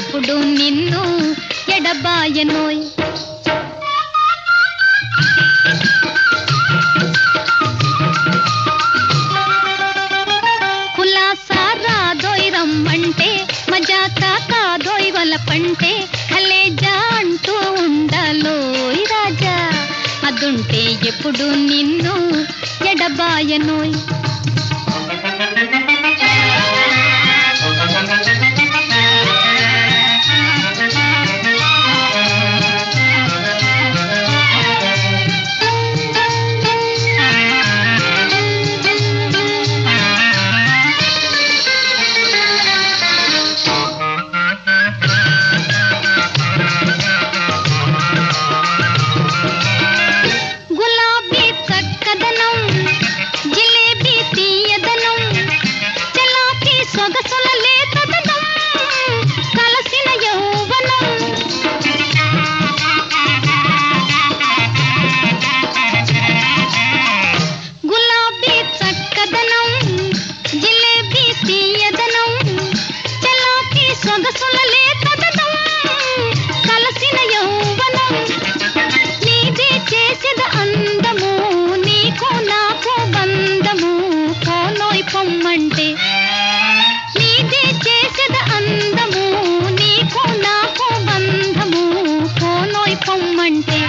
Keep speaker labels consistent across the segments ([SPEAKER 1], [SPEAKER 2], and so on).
[SPEAKER 1] ఎప్పుడు నిన్ను ఎడబాయనోయ్ కులాసారా దోయ్ రమ్మంటే మజాక కాదోయ్ వలపంటే కలేజా అంటూ ఉండాలోయ్ రాజా అదుంటే ఎప్పుడు నిన్ను ఎడబాయనోయ్ గులాబీ చక్కదనం జిలేబీ తీయదనం చలాకీ సొగసుల లేతదనం కలసిన యౌవనం గులాబీ చక్కదనం జిలేబీ తీయదనం చలాకీ సొగసుల లేతదనం కలసిన యౌవనం నీదే చేసేద అందము నీకు నాకు బంధము కోనోయ్ పొమ్మంటే నీదే చేసేద అందము నీకు నాకు బంధము కోనోయ్ పొమ్మంటే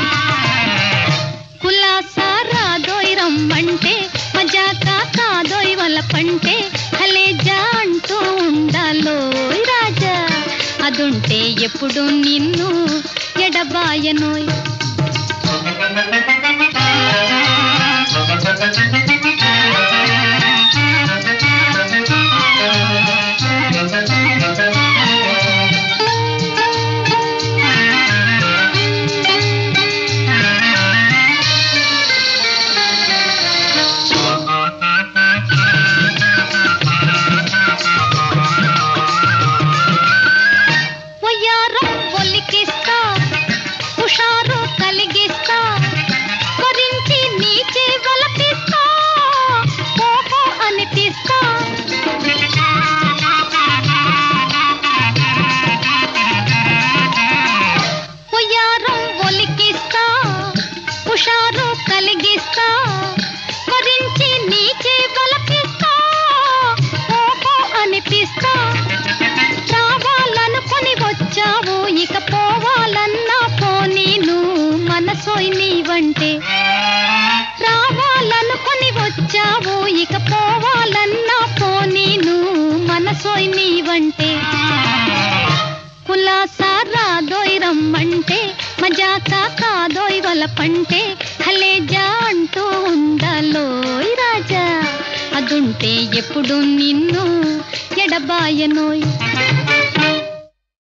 [SPEAKER 1] కులాసారా దోయ్ రమ్మంటే మజాక కాదోయ్ వలపంటే కలేజా అంటూ ఉండాలోయ్ రాజా అదుంటే ఎప్పుడు నిన్ను ఎడబాయనోయ్ వయ్యారం ఒలికిస్తా హుషారు కలిగిస్తా కొరించి నీచే వలపిస్తా ఓహో అనిపిస్తా వయ్యారం ఒలికిస్తా హుషారు కలిగిస్తా కొరించి నీచే వలపిస్తా ఓహో అనిపిస్తా రావాలనుకొని వచ్చావు ఇక పోవాలన్నా పోనీను మనసోయ్ నీవంటే రావాలనుకొని వచ్చావు ఇక పోవాలన్నా పోనీను మనసోయ్ నీవంటే కులాసారా దోయ్ రమ్మంటే మజాక కాదోయ్ వలపంటే కలేజా అంటూ ఉండాలోయ్ రాజా అదుంటే ఎప్పుడు నిన్ను ఎడబాయనోయ్